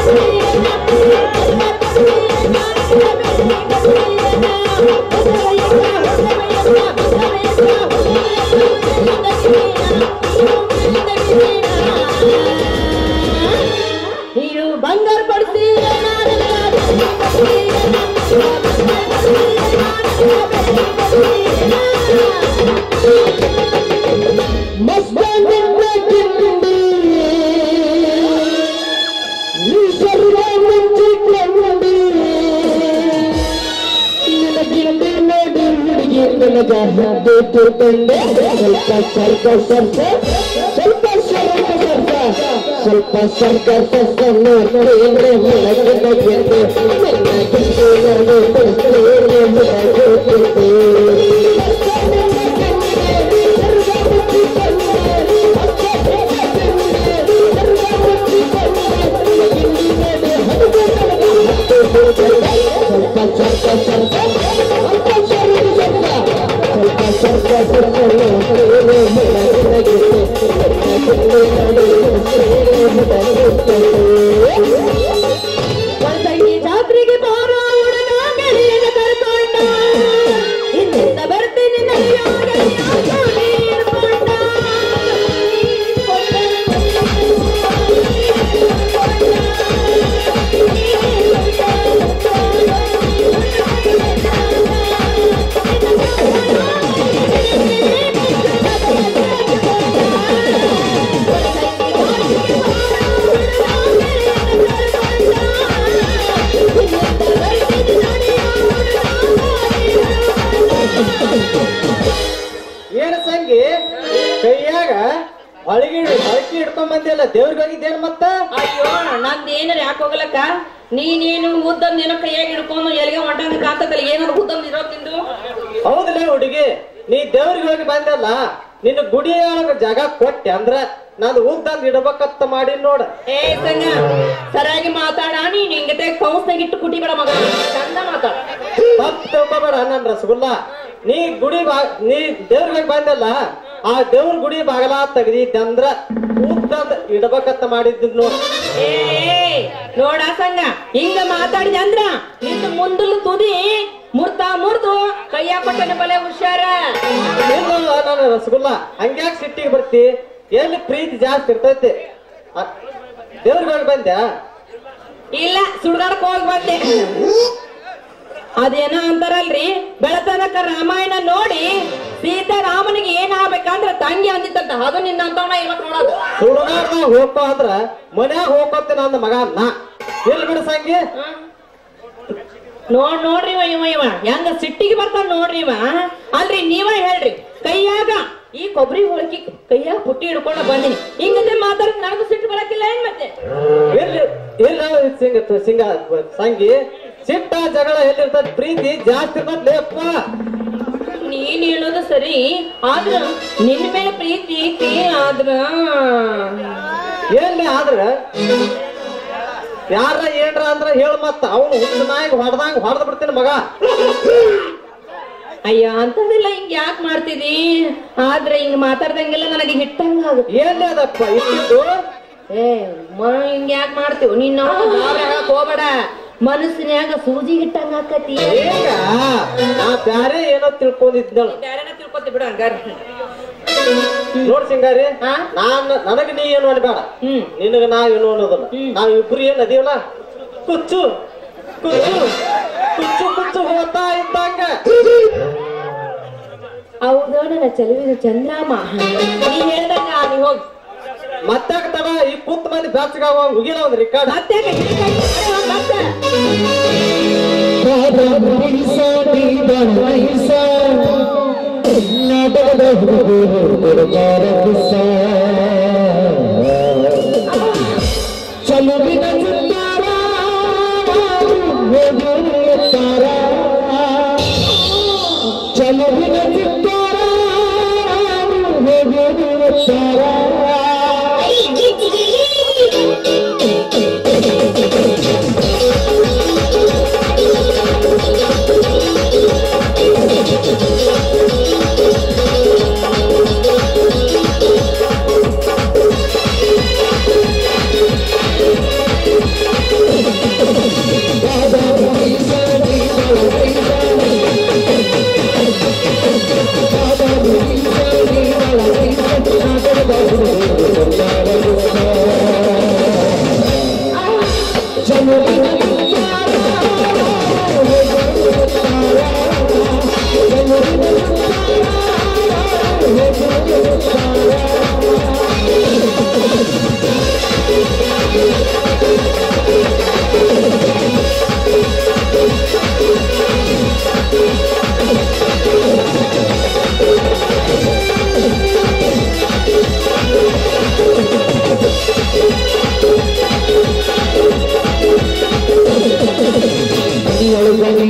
ನೀವು ಬಂಗಾರ ಪಡಿಸಿ ಸ್ವಲ್ಪ ಸ್ವಲ್ಪ ಸ್ವಲ್ಪ ಸ್ವಲ್ಪ ಸ್ವಲ್ಪ ಸ್ವಲ್ಪ ಸ್ವಲ್ಪ ಸ್ವಲ್ಪ ಸ್ವಲ್ಪ ನೋಡ್ತೇನೆ ಮುಳಗದಗೆಂದು ಮೆಲ್ಲಗೆಂದು ನಾನು ಬರ್ತೇನೆ ಮುಳಗುತ್ತಿದ್ದೆ ಸ್ವಲ್ಪ ಸ್ವಲ್ಪ ಸ್ವಲ್ಪ ಸ್ವಲ್ಪ ಸ್ವಲ್ಪ ಸ್ವಲ್ಪ ಸ್ವಲ್ಪ ನೋಡ್ತೇನೆ ಮುಳಗದಗೆಂದು ಒಂದ್ಸತಿ ಜಾತ್ರೆಗೆ ಬಾರ ಹುಡುಗ ಗೆಳೆಯನ ಕರ್ಕೊಂಡ ಇಂದ ಬರ್ತೀನಿ ನಡೆಯೋ ಗೆಳೆಯ ಜೋಡಿ ಹಿಡ್ಕೊಂಡ. ಏನ್ ಸಂಗಿ ಕೈಯಾಗ ಹೊಳಗಿ ಹೊಳಕಿ ಹಿಡ್ಕೊಂಡ್ ಬಂದಿಲ್ಲ ದೇವ್ರಿಗೆ ಹೋಗಿದ್ದೇನ್ ಮತ್ತ ಅಯ್ಯೋ ನಂದೇನಾರ ಯಾಕೆ ಹೋಗ್ಲಕ್ಕ ನೀನೇನು ಉದ್ದಂದ ಏನೋ ಕೈಯಾಗಿ ಹಿಡ್ಕೊಂಡು ಎಲ್ಲಿಗೆ ಹೊಂಟಂಗ ಕಾಂತದಲ್ಲಿ ಏನಾದ್ರು ಉದ್ದಂದ ಇರೋ ತಿಂದು ಹೌದಲ್ಲ ಹುಡುಗಿ ನೀ ದೇವ್ರಿಗೆ ಹೋಗಿ ಬಂದಲ್ಲ ನಿನ್ನ ಗುಡಿಯೊಳಗ ಜಾಗ ಕೊಟ್ಟೆ ಅಂದ್ರ ನಾನು ಉದ್ದಂದ್ ಇಡ್ಬೇಕತ್ತ ಮಾಡಿ ನೋಡ ಏ ಸಂಗ ಸರಿಯಾಗಿ ಮಾತಾಡ ನೀನ್ ಹಿಂಗತೆ ಕೌಸ್ನಾಗ ಇಟ್ಟು ಕುಟಿ ಬೇಡ ಮಗ ಚಂದ ಮಾತಾಡ ತಪ್ಪ ತಿಳ್ಕೊಬೇಡ ನನ್ ರಸಗುಲ್ಲ ನೀ ಗುಡಿ ಬಾ ನೀ ದೇವ್ರಿಗೆ ಹೋಗಿ ಬಂದಲ್ಲ ಆ ದೇವ್ರ ಗುಡಿ ಬಾಗಲ ತೆಗ್ದಿದ್ದೆ ಅಂದ್ರ ಉದ್ದಂದ್ ಇಡ್ಬೇಕತ್ತ ಮಾಡಿದ್ದು ನೋಡ್ ಏ ನೋಡ ಸಂಗ ಹಿಂಗ ಮಾತಾಡಿದೆ ಅಂದ್ರ ನಿನ್ನ ಮುಂದಲು ತುದಿ ಮುರ್ತ ಮುರ್ದು ಕೈಯ ಕೊಟ್ಟನ ಬಲೆ ಹುಷಾರ ಇಲ್ಲ ನನ್ನ ರಸಗುಲ್ಲ ಹಂಗ್ಯಾಕ್ ಸಿಟ್ಟಿಗೆ ಬರ್ತಿ ಎಲ್ಲಿ ಪ್ರೀತಿ ಜಾಸ್ತಿ ಇರ್ತೈತಿ ಅ- ದೇವ್ರಿಗೆ ಹೋಗಿ ಬಂದ್ಯಾ ಇಲ್ಲ ಸುಡ್ಗಾಡಕ್ ಹೋಗಿ ಬಂದೆ ಅದೇನೋ ಅಂತಾರಲ್ರಿ ಬೆಳತನಕ ರಾಮಾಯಣ ನೋಡಿ ಸೀತಾರಾಮನಿಗೆ ಏನಾಗ್ಬೇಕಂದ್ರ ತಂಗಿ ಅಂದಿತ್ತಂತ ಅದು ನಿನ್ನ ಅಂತವನ ಇವಾಗ ನೋಡೋದು ಸುಡುಗಾಡ್ದಾಗ ಹೋಗ್ಕೋ ಅಂದ್ರ ಮನ್ಯಾಗ ಹೋಗ್ಕೋತೀನಿ ಅಂದ ಮಗ ನಾ ಎಲ್ಲಿ ಬಿಡ ಸಂಗಿ ನೋಡ್ ನೋಡ್ರಿ ಇವ ಇವ ಇವ ಹೆಂಗ ಸಿಟ್ಟಿಗೆ ಬರ್ತಾನ ನೋಡ್ರಿ ಇವ ಅಲ್ರಿ ನೀವ ಹೇಳ್ರಿ ಕೈಯಾಗ ಈ ಕೊಬ್ಬರಿ ಹೋಳಿಗೆ ಕೈಯಾಗ ಪುಟ್ಟಿ ಹಿಡ್ಕೊಂಡು ಬಂದಿನಿ ಹಿಂಗಂದ್ರೆ ಮಾತಾಡ ನನಗೂ ಸಿಟ್ಟು ಬರಕಿಲ್ಲ ಏನ್ ಮತ್ತೆ ಎಲ್ಲಿ ಎಲ್ಲಿ ಸಿಂಗ ಸಿಂಗ ಸಂಗಿ ಸಿಟ್ಟ ಜಗಳ ಎಲ್ಲಿರ್ತದ ಪ್ರೀತಿ ಜಾಸ್ತಿ ಇರ್ತದ ಲೇಪ್ಪ ನೀನ್ ಹೇಳೋದು ಸರಿ ಆದ್ರ ನಿನ್ನ ಮೇಲೆ ಪ್ರೀತಿ ಐತಿ ಆದ್ರ ಎಲ್ಲಿ ಆದ್ರ ಯಾರ ಏನ್ರ ಅಂದ್ರ ಹೇಳ ಮತ್ತ ಅವನು ಹುಟ್ಟು ನಾಯಿಗೆ ಹೊಡೆದಂಗ ಹೊಡೆದ್ ಬಿಡ್ತೀನಿ ಮಗ ಅಯ್ಯ ಅಂತದೆಲ್ಲ ಹಿಂಗ್ ಯಾಕೆ ಮಾಡ್ತಿದಿ ಆದ್ರೆ ಹಿಂಗ್ ಮಾತಾಡ್ದಂಗೆಲ್ಲ ನನಗೆ ಹಿಟ್ಟಂಗ ಆಗುತ್ತೆ ಎಲ್ಲಿ ಅದಪ್ಪ ಇಟ್ಟಿದ್ದು ಏ ಮ ಹಿಂಗ್ ಯಾಕೆ ಮಾಡ್ತೀವಿ ನೀನು ಹೇಳಕ್ ಹೋಗ್ಬೇಡ ಮನಸ್ಸಿನ್ಯಾಗ ಸೂಜಿ ಹಿಟ್ಟಂಗ ಆಕತಿ ಈಗ ನಾ ಬ್ಯಾರೆ ಏನೋ ತಿಳ್ಕೊಂಡಿದ್ದಳು ಬ್ಯಾರೆನ ತಿಳ್ಕೊತಿ ಬಿಡು ಹಂಗಾರ ನೋಡ್ ಸಿಂಗಾರಿ ಹಾ? ನಾನ್ ನನಗ ನೀ ಏನು ಅನ್ಬೇಡ ಹ್ಮ್ ನಿನಗ ನಾ ಏನು ಅನ್ನೋದಲ್ಲ ಹ್ಮ್. ನಾವ್ ಇಬ್ರು ಏನ್ ಅದೀವಲ್ಲ ಕುಚ್ಚು ಕುಚ್ಚು ಕುಚ್ಚು ಕುಚ್ಚು ಹೋಗ್ತಾ ಇದ್ದಂಗ ಹೌದು ನನ್ನ ಚೆಲುವಿನ ಚಂದ್ರಾಮ ನೀ ಹೇಳ್ದಂಗ ನೀ ಹೋಗಿ ಮತ್ತೆ ತಡ ಈ ಕುಂತ ಮಂದಿ ಬ್ಯಾಸ್ಗಾವ ಮುಗಿಲ ಒಂದ್ ರಿಕಾರ್ಡ್ ಮತ್ತೆ ಮತ್ತೆ ಚಲುವಿನ ಚಿತ್ತಾರ ತಾರ ಚಲುವಿನ ಚಿತ್ತಾರ ಿ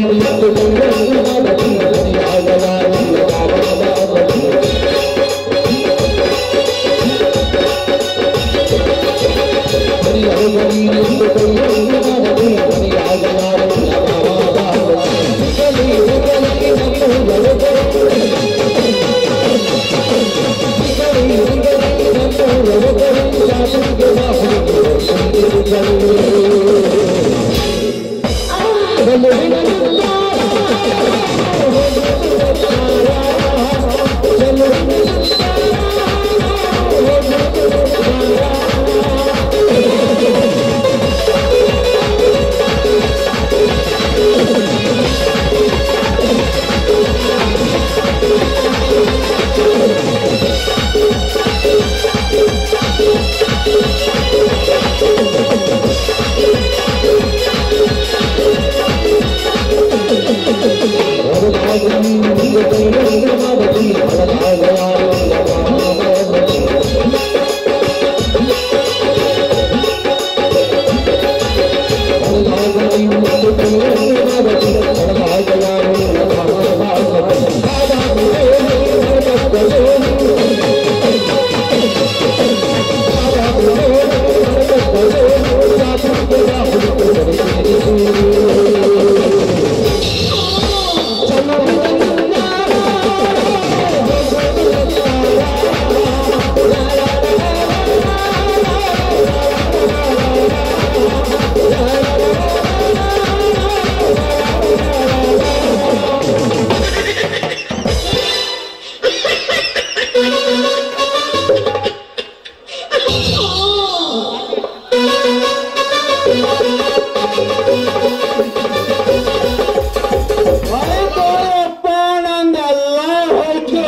ಹೋಯ್ತೋಯಪ್ಪ ನಂದೆಲ್ಲ ಹೋಯ್ತು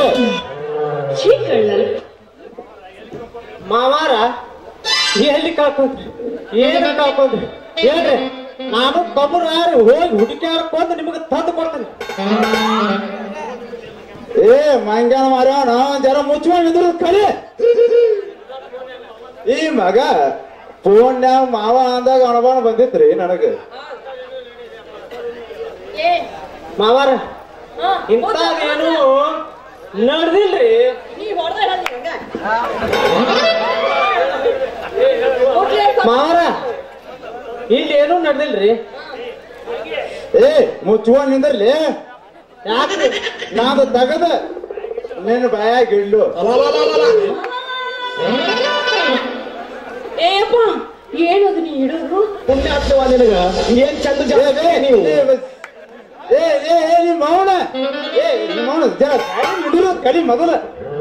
ಛೀ ಕಳ್ಳ ಮಾವಾರ ಎಲ್ಲಿ ಕಳ್ಕೊಂಡ್ರಿ ಏನು ಕಳ್ಕೊಂಡ್ರಿ ಹೇಳ್ರಿ ನಾನು ಕಬ್ಬರಾರಿ ಹೋಗಿ ಹುಡುಕ್ಯಾಡ್ಕೊಂಡು ನಿಮಗೆ ತಂದು ಕೊಡ್ತೀನಿ ಏ ಮಂಗ್ಯಾನ ಮಾರ್ಯ ನಾವ್ ಜರ ಮುಚ್ಕೊಂಡು ನಿಂದ್ರು ಕಲಿ ಈ ಮಗ ಫೋನ್ಯಾಗ ಮಾವ ಅಂದಾಗ ಅನುಭವ ಬಂದಿತ್ರಿ ನನಗೆ ಏ ಮಾವಾರ ಹಾ, ಇಂಥದ್ದೇನು ನಡೆದಿಲ್ರಿ ನೀ ಹೊಡ್ದ ಹೇಳಲ್ಲ ನಂಗ. ಹೋಗ್ಲೇ ಸ್ವಲ್ಪ. ಮಾವಾರ ಇಲ್ಲಿ ಏನೂ ನಡೆದಿಲ್ರಿ ಏ ಮುಚ್ಕೊಂಡ್ ನಿಂದ್ರಲಿ ಯಾಕ್ರಿ ನಾದು ತಗದ ನಿನ್ನ ಬಾಯಾಗ ಇಡ್ಲು ಏ ಅಪ್ಪ ಏನದು ನೀ ಹಿಡಿದ್ರು ಪುಣ್ಯ ಆಗ್ತವ ನಿನಗ ಏನ್ ಚಂದ ಏ, ಏ, ನೀವು ಏ, ಏ ಏ ಏ ನಿಮ್ಮ ಮೌನ ಏ ನಿಮ್ಮ ಮೌನ ಜರ ಹಿಡಿದು ಕಡಿ ಮೊದಲ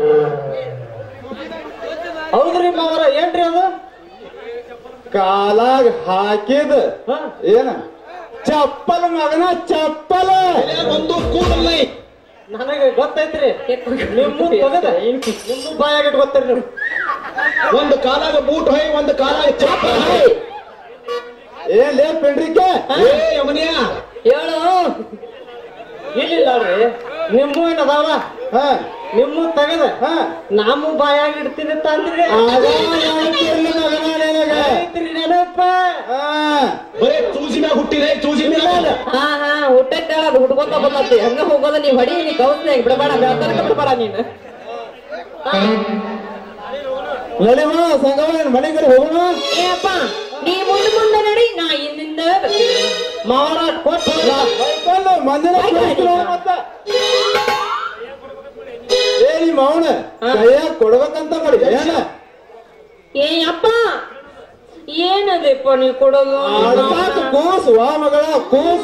ಹೌದ್ರಿ ಮಾವರ ಏನ್ರಿ ಅದು ಕಾಲಾಗ ಹಾಕಿದ ಹಾ? ಏನ ಚಪ್ಪಲ್ ಮಗನ ಚಪ್ಪಲ ಒಂದು ಕೂಡಲೇ ನನಗೆ ಗೊತ್ತೈತ್ರಿ ನಿಮ್ಮ ತಗದ ನಿಮ್ಮ ಬಾಯಾಗ ಇಟ್ಕೊತೀರಿ ನೀವು ಒಂದು ಕಾಲಾಗ ಬೂಟ್ ಹೊಯ್ ಒಂದು ಕಾಲಾಗ ಚಾಪ ಹೊಯ್. ಏನ್ ಲೇ ಪೆಂಡ್ರಿಕೆ ಏ ಯಮನಿಯ ಹೇಳು ಇಲ್ಲಿಲ್ಲ ರೀ ನಿಮ್ಮ ಏನ್ ಅದಾವ ಹಾ ನಿಮ್ಮ ತಗದ ಹಾ ನಮ್ಮ ಬಾಯಾಗ ಇಡ್ತೀನಿ ಅಂತ ಅಂದ್ರಿ ಆಗ ನೆನಪಿರ್ಲಿ ಮಗನ ನಿನಗ ಐತ್ರಿ ನೆನಪ ಹಾ ಬರೇ ತೂಜಿ ಮ್ಯಾಗ ಹುಟ್ಟಿದೆ ತೂಜಿ ಮ್ಯಾಗ ಹಾ ಹಾ ಹುಟ್ಟೈತೆ ಅದು ಹುಡ್ಕೊಂತ ಬಂದತ್ತಿ ಹಂಗ ಹೋಗೋದ ನೀ ಹೊಡಿ ನೀ ಕೌಸ್ನಾಗ ಬಿಡಬೇಡ ಬೆಳ್ತಾನ ಬಿಡಬೇಡ ನೀನು ನಡಿಮ ಸಂಗಮ ಮನೆಗೆ ಹೋಗೋಣ ಏ ಅಪ್ಪ ನೀ ಮುಂದೆ ಮುಂದೆ ನಡಿ ನಾ ಹಿಂದಿಂದ ಬರ್ತೀನಿ. ಮಾವರ ಕೊಟ್ಟು ಬೈಕೊಂಡು ಮಂದಿರ ಕುಡಿಸ್ತೀರೋ ಮತ್ತ ಏ ನಿಮ್ಮ ಅವನ ಕೈಯಾಗ ಕೊಡ್ಬೇಕಂತ ಮಾಡಿ ಏನ ಏ ಅಪ್ಪ ಏನದಪ್ಪ ನೀ ಕೊಡೋದು ಆಡ್ಸಾಕ ಕೂಸು ವಾ ಮಗಳ ಕೂಸ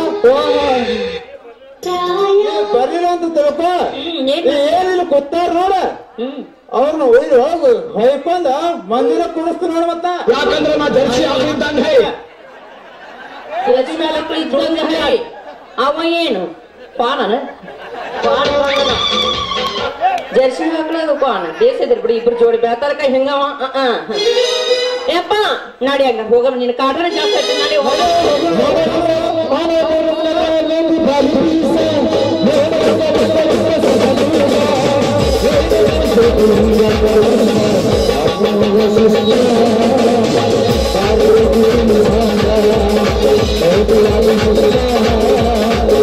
ಬರೀರ ಅಂತ ತಿಳ್ಕೊ ಹ್ಮ್, ಏನ್? ಏ, ಏನಿಲ್ಲ ಕೂತಾರ ನೋಡ ಹ್ಮ್ ಅವ್ರನ್ನ ಒಯ್ದು ಹೋಗು ಹೊಯ್ಕೊಂಡ ಮಂದಿರ ಕುಡಿಸ್ತು ನೋಡ ಮತ್ತ ಯಾಕಂದ್ರೆ ನಾ ಜರ್ಸಿ ಹಾಕಿದ್ದಂಗ ಹೇ ಎಜು ಮೇಲೆ ಕುಳಿತಂಗ ಹೈ. ಅವ ಏನು ಪಾನನ ಪಾನ ಒಳಗದ. ಜರ್ಸಿ ಹಾಕ್ಲದು ಪಾನ ದೇಶದ್ರ ಬಿಡಿ ಇಬ್ರು ಜೋಡಿ ಬೆಳತಾರ ಕೈ ಹಿಂಗವ ಅ, ಅ. ಏಪ್ಪ ನಡಿ ಹಂಗ ಹೋಗಮ್ಮ ನಿನ್ನ ಕಾಟನ ಜಾಸ್ತಿ ಆಯ್ತು ನಡಿ ಹೋಗ Thank you.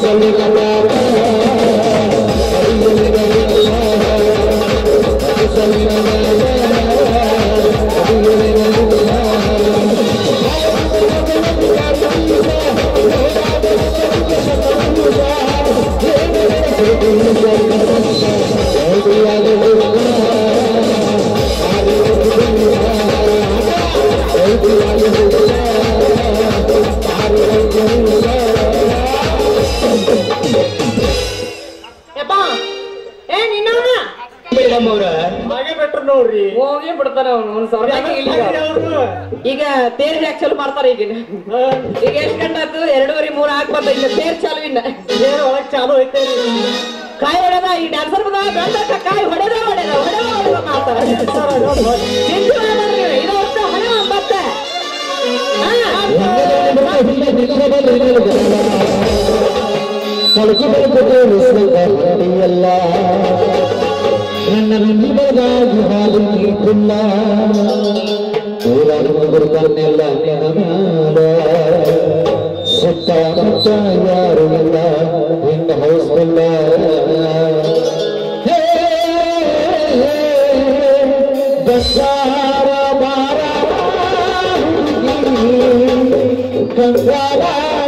ಯಪ್ಪ ಏ ನಿನ್ನವನ ಮೇಡಮ್ ಅವ್ರ ಹಾಗೆ ಬಿಟ್ರು ನೋಡ್ರಿ ಹೋಗಿ ಬಿಡ್ತಾನ ಅವನು ಒಂದ್ ಸಾವಿರ ರೂಪಾಯಿ ಇಲ್ಲ ಈಗ. ಅವ್ರು. ಈಗ ತೇರ್ ಯಾಕೆ ಚಲೋ ಮಾಡ್ತಾರ ಈಗ ಹಾ, ಈಗ ಎಷ್ಟ್ ಗಂಟೆ ಆಯ್ತು ಎರಡೂವರೆ ಮೂರ್ ಹಾಕ್ಬಾರ್ದು ಇನ್ನ ತೇರ್ ಚಾಲು ಇನ್ನ ಏನ್ ಒಳಗ್ ಚಾಲು ಐತೇರಿ ಕಾಯಿ ಹೊಡೆದ ಈ ಡ್ಯಾನ್ಸರ್ ಬಂದ ಗಂಟಕ್ಕ ಕಾಯಿ ಹೊಡೆದ ಹೊಡೆದ ಹೊಡೆದ ಹೊಡೆದ ಮಾಡ್ತಾರ ಸರ್, ಅದು ನೋಡಿ. ನಿಂತು ಮಾಡೋದ್ರಿ, ಇದು ಅಷ್ಟೇ ಹೊಡೆ ಮತ್ತೆ ನನ್ನ ನಿಮಗಾಗಿ ಹಾಲು ನೀಡುಲ್ಲ ಊರನ್ನೆಲ್ಲ ನೆನಮಾಡ ಸುತ್ತಮುತ್ತ ಯಾರು ಇಲ್ಲ ಇನ್ನು ಹೌಸ್ಫುಲ್ಲ ಬಂಗಾರ ಬಾರ ಕಂಗಾರ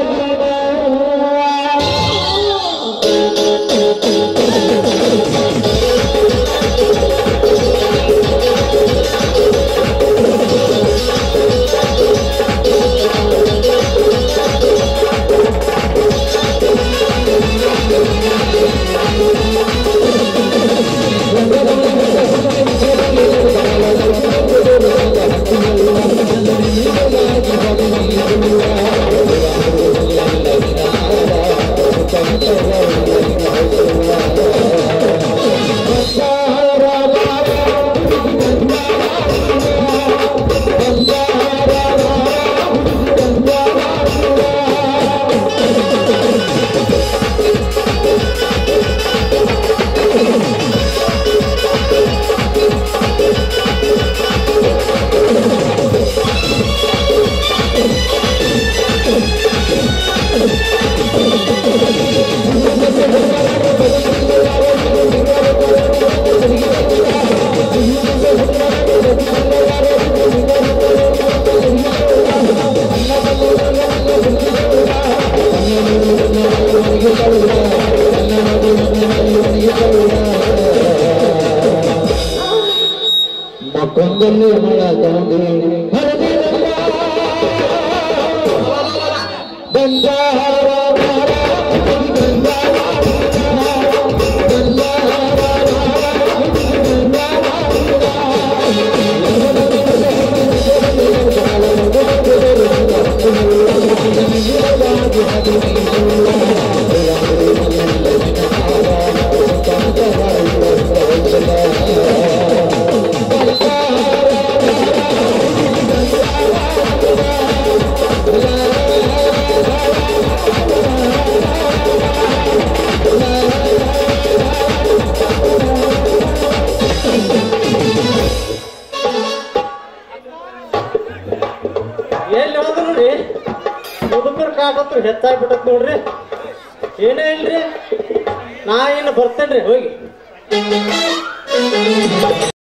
ಮತ್ತೊಂದಲ್ಲಿ ಮಳ ತಂದೆ ಬಂಗಾರ ಎಲ್ಲಿ ಹೋದ್ರು ನೋಡ್ರಿ ಮುದುಕರ್ ಕಾಟತ್ರ ಹೆಚ್ಚಾಗ್ಬಿಟ್ಟತ್ ನೋಡ್ರಿ ಏನೇ ಇಲ್ರಿ ನಾ ಇನ್ನು ಬರ್ತೇನ್ರಿ ಹೋಗಿ